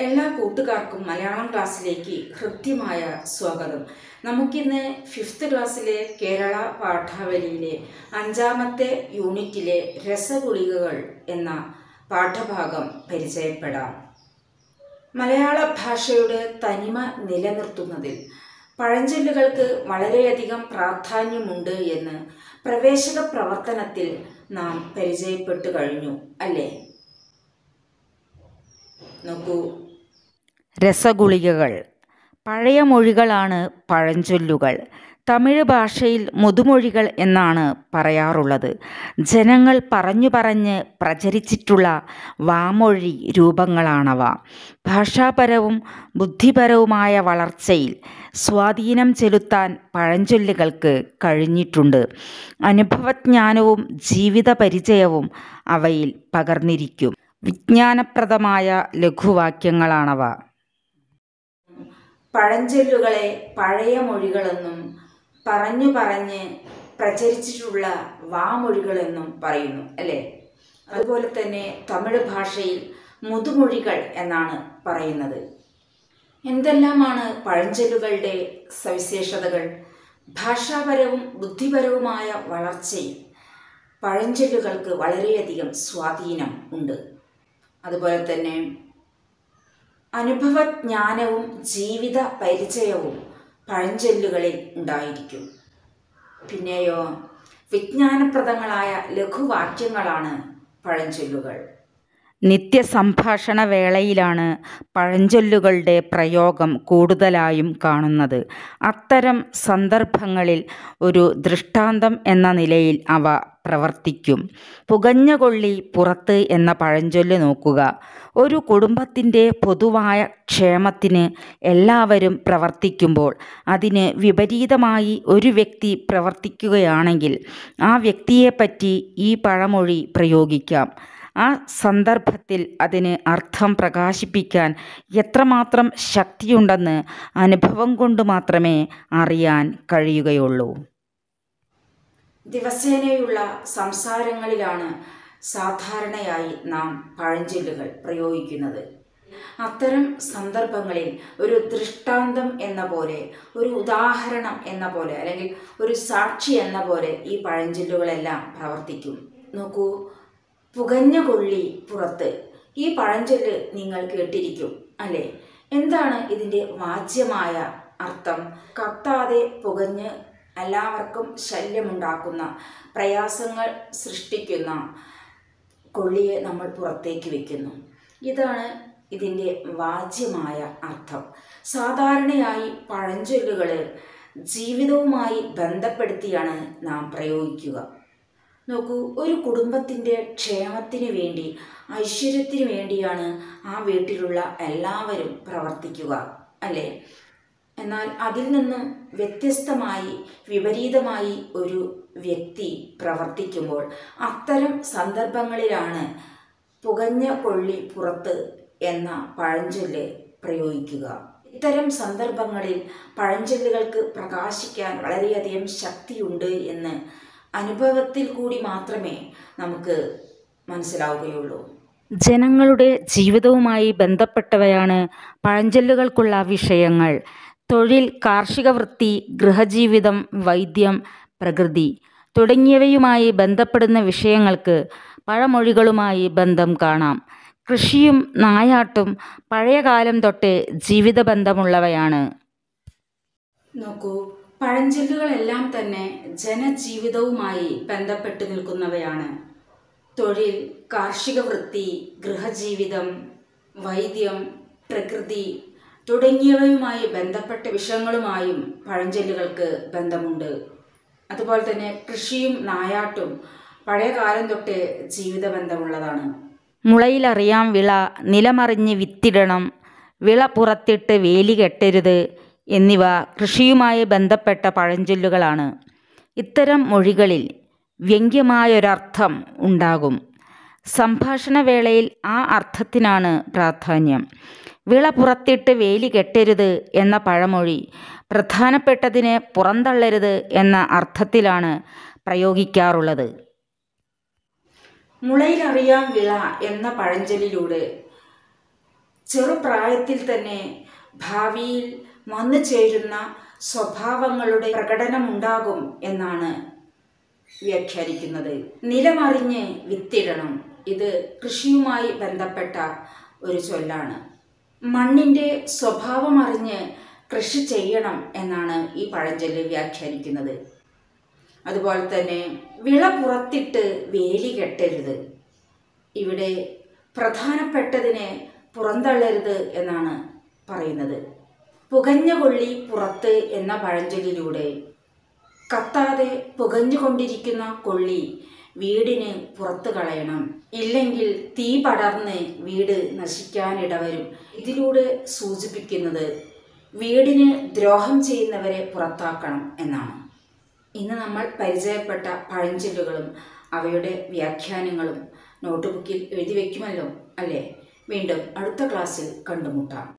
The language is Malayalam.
എല്ലാ കൂട്ടുകാർക്കും മലയാളം ക്ലാസ്സിലേക്ക് ഹൃദ്യമായ സ്വാഗതം നമുക്കിന്ന് ഫിഫ്ത്ത് ക്ലാസ്സിലെ കേരള പാഠാവലിയിലെ അഞ്ചാമത്തെ യൂണിറ്റിലെ രസഗുളികകൾ എന്ന പാഠഭാഗം പരിചയപ്പെടാം മലയാള ഭാഷയുടെ തനിമ നിലനിർത്തുന്നതിൽ പഴഞ്ചൊല്ലുകൾക്ക് വളരെയധികം പ്രാധാന്യമുണ്ട് എന്ന് പ്രവേശക പ്രവർത്തനത്തിൽ നാം പരിചയപ്പെട്ടു കഴിഞ്ഞു അല്ലേ നോക്കൂ രസഗുളികകൾ പഴയ മൊഴികളാണ് പഴഞ്ചൊല്ലുകൾ തമിഴ് ഭാഷയിൽ മുതുമൊഴികൾ എന്നാണ് പറയാറുള്ളത് ജനങ്ങൾ പറഞ്ഞു പറഞ്ഞ് പ്രചരിച്ചിട്ടുള്ള വാമൊഴി രൂപങ്ങളാണവ ഭാഷാപരവും ബുദ്ധിപരവുമായ വളർച്ചയിൽ സ്വാധീനം ചെലുത്താൻ പഴഞ്ചൊല്ലുകൾക്ക് കഴിഞ്ഞിട്ടുണ്ട് അനുഭവജ്ഞാനവും ജീവിത പരിചയവും അവയിൽ പകർന്നിരിക്കും വിജ്ഞാനപ്രദമായ ലഘുവാക്യങ്ങളാണവ പഴഞ്ചൊല്ലുകളെ പഴയ മൊഴികളെന്നും പറഞ്ഞു പറഞ്ഞ് പ്രചരിച്ചിട്ടുള്ള വാമൊഴികളെന്നും പറയുന്നു അല്ലേ അതുപോലെ തന്നെ തമിഴ് ഭാഷയിൽ മുതുമൊഴികൾ എന്നാണ് പറയുന്നത് എന്തെല്ലാമാണ് പഴഞ്ചൊല്ലുകളുടെ സവിശേഷതകൾ ഭാഷാപരവും ബുദ്ധിപരവുമായ വളർച്ചയിൽ പഴഞ്ചൊല്ലുകൾക്ക് വളരെയധികം സ്വാധീനം ഉണ്ട് അതുപോലെ തന്നെ അനുഭവജ്ഞാനവും ജീവിത പരിചയവും പഴഞ്ചൊല്ലുകളിൽ ഉണ്ടായിരിക്കും പിന്നെയോ വിജ്ഞാനപ്രദങ്ങളായ ലഘുവാക്യങ്ങളാണ് പഴഞ്ചൊല്ലുകൾ നിത്യസംഭാഷണ വേളയിലാണ് പഴഞ്ചൊല്ലുകളുടെ പ്രയോഗം കൂടുതലായും കാണുന്നത് അത്തരം സന്ദർഭങ്ങളിൽ ഒരു ദൃഷ്ടാന്തം എന്ന നിലയിൽ അവ പ്രവർത്തിക്കും പുകഞ്ഞ കൊള്ളി പുറത്ത് എന്ന പഴഞ്ചൊല്ല് നോക്കുക ഒരു കുടുംബത്തിൻ്റെ പൊതുവായ ക്ഷേമത്തിന് എല്ലാവരും പ്രവർത്തിക്കുമ്പോൾ അതിന് വിപരീതമായി ഒരു വ്യക്തി പ്രവർത്തിക്കുകയാണെങ്കിൽ ആ വ്യക്തിയെപ്പറ്റി ഈ പഴമൊഴി പ്രയോഗിക്കാം ആ സന്ദർഭത്തിൽ അതിന് അർത്ഥം പ്രകാശിപ്പിക്കാൻ എത്രമാത്രം ശക്തിയുണ്ടെന്ന് അനുഭവം കൊണ്ട് മാത്രമേ അറിയാൻ കഴിയുകയുള്ളൂ ദിവസേനയുള്ള സംസാരങ്ങളിലാണ് സാധാരണയായി നാം പഴഞ്ചൊല്ലുകൾ പ്രയോഗിക്കുന്നത് അത്തരം സന്ദർഭങ്ങളിൽ ഒരു ദൃഷ്ടാന്തം എന്ന പോലെ ഒരു ഉദാഹരണം എന്ന പോലെ അല്ലെങ്കിൽ ഒരു സാക്ഷി എന്ന പോലെ ഈ പഴഞ്ചൊല്ലുകളെല്ലാം പ്രവർത്തിക്കും നോക്കൂ പുകഞ്ഞ കൊള്ളി പുറത്ത് ഈ പഴഞ്ചൊല്ല് നിങ്ങൾ കേട്ടിരിക്കും അല്ലേ എന്താണ് ഇതിൻ്റെ വാച്യമായ അർത്ഥം കത്താതെ പുകഞ്ഞ് എല്ലാവർക്കും ശല്യമുണ്ടാക്കുന്ന പ്രയാസങ്ങൾ സൃഷ്ടിക്കുന്ന കൊള്ളിയെ നമ്മൾ പുറത്തേക്ക് വെക്കുന്നു ഇതാണ് ഇതിൻ്റെ വാച്യമായ അർത്ഥം സാധാരണയായി പഴഞ്ചൊല്ലുകൾ ജീവിതവുമായി ബന്ധപ്പെടുത്തിയാണ് നാം പ്രയോഗിക്കുക നോക്കൂ ഒരു കുടുംബത്തിൻ്റെ ക്ഷേമത്തിന് വേണ്ടി ഐശ്വര്യത്തിന് വേണ്ടിയാണ് ആ വീട്ടിലുള്ള എല്ലാവരും പ്രവർത്തിക്കുക അല്ലേ എന്നാൽ അതിൽ നിന്നും വ്യത്യസ്തമായി വിപരീതമായി ഒരു വ്യക്തി പ്രവർത്തിക്കുമ്പോൾ അത്തരം സന്ദർഭങ്ങളിലാണ് പുകഞ്ഞ കൊള്ളി പുറത്ത് എന്ന പഴഞ്ചൊല്ല് പ്രയോഗിക്കുക ഇത്തരം സന്ദർഭങ്ങളിൽ പഴഞ്ചൊല്ലുകൾക്ക് പ്രകാശിക്കാൻ വളരെയധികം ശക്തിയുണ്ട് എന്ന് അനുഭവത്തിൽ കൂടി മാത്രമേ നമുക്ക് മനസ്സിലാവുകയുള്ളൂ ജനങ്ങളുടെ ജീവിതവുമായി ബന്ധപ്പെട്ടവയാണ് പഴഞ്ചൊല്ലുകൾക്കുള്ള വിഷയങ്ങൾ തൊഴിൽ കാർഷിക വൃത്തി ഗൃഹജീവിതം വൈദ്യം പ്രകൃതി തുടങ്ങിയവയുമായി ബന്ധപ്പെടുന്ന വിഷയങ്ങൾക്ക് പഴമൊഴികളുമായി ബന്ധം കാണാം കൃഷിയും നായാട്ടും പഴയകാലം തൊട്ടേ ജീവിതബന്ധമുള്ളവയാണ് നോക്കൂ പഴഞ്ചൊല്ലുകളെല്ലാം തന്നെ ജനജീവിതവുമായി ബന്ധപ്പെട്ട് നിൽക്കുന്നവയാണ് തൊഴിൽ കാർഷിക വൃത്തി ഗൃഹജീവിതം വൈദ്യം പ്രകൃതി തുടങ്ങിയവയുമായി ബന്ധപ്പെട്ട വിഷയങ്ങളുമായും പഴഞ്ചൊല്ലുകൾക്ക് ബന്ധമുണ്ട് അതുപോലെ തന്നെ കൃഷിയും നായാട്ടും പഴയ കാലം തൊട്ടേ ജീവിത ബന്ധമുള്ളതാണ് മുളയിലറിയാം വിള നിലമറിഞ്ഞ് വിത്തിടണം വിള പുറത്തിട്ട് വേലി കെട്ടരുത് എന്നിവ കൃഷിയുമായി ബന്ധപ്പെട്ട പഴഞ്ചൊല്ലുകളാണ് ഇത്തരം മൊഴികളിൽ വ്യംഗ്യമായൊരർത്ഥം ഉണ്ടാകും സംഭാഷണ വേളയിൽ ആ അർത്ഥത്തിനാണ് പ്രാധാന്യം വിള പുറത്തിട്ട് വേലി കെട്ടരുത് എന്ന പഴമൊഴി പ്രധാനപ്പെട്ടതിനെ പുറന്തള്ളരുത് എന്ന അർത്ഥത്തിലാണ് പ്രയോഗിക്കാറുള്ളത് മുളയിലറിയാം വിള എന്ന പഴഞ്ചൊല്ലിലൂടെ ചെറുപ്രായത്തിൽ തന്നെ ഭാവിയിൽ വന്നു ചേരുന്ന സ്വഭാവങ്ങളുടെ പ്രകടനമുണ്ടാകും എന്നാണ് വ്യാഖ്യാനിക്കുന്നത് നിലമറിഞ്ഞ് വിത്തിടണം ഇത് കൃഷിയുമായി ബന്ധപ്പെട്ട ഒരു ചൊല്ലാണ് മണ്ണിൻ്റെ സ്വഭാവം അറിഞ്ഞ് കൃഷി ചെയ്യണം എന്നാണ് ഈ പഴഞ്ചൊല്ല് വ്യാഖ്യാനിക്കുന്നത് അതുപോലെ തന്നെ വിള പുറത്തിട്ട് വേലി കെട്ടരുത് ഇവിടെ പ്രധാനപ്പെട്ടതിനെ പുറന്തള്ളരുത് എന്നാണ് പറയുന്നത് പുകഞ്ഞ കൊള്ളി പുറത്ത് എന്ന പഴഞ്ചൊല്ലിലൂടെ കത്താതെ പുകഞ്ഞുകൊണ്ടിരിക്കുന്ന കൊള്ളി വീടിന് പുറത്തു കളയണം ഇല്ലെങ്കിൽ തീ പടർന്ന് വീട് നശിക്കാനിടവരും ഇതിലൂടെ സൂചിപ്പിക്കുന്നത് വീടിന് ദ്രോഹം ചെയ്യുന്നവരെ പുറത്താക്കണം എന്നാണ് ഇന്ന് നമ്മൾ പരിചയപ്പെട്ട പഴഞ്ചൊല്ലുകളും അവയുടെ വ്യാഖ്യാനങ്ങളും നോട്ട്ബുക്കിൽ എഴുതി വയ്ക്കുമല്ലോ അല്ലേ വീണ്ടും അടുത്ത ക്ലാസ്സിൽ കണ്ടുമുട്ടാം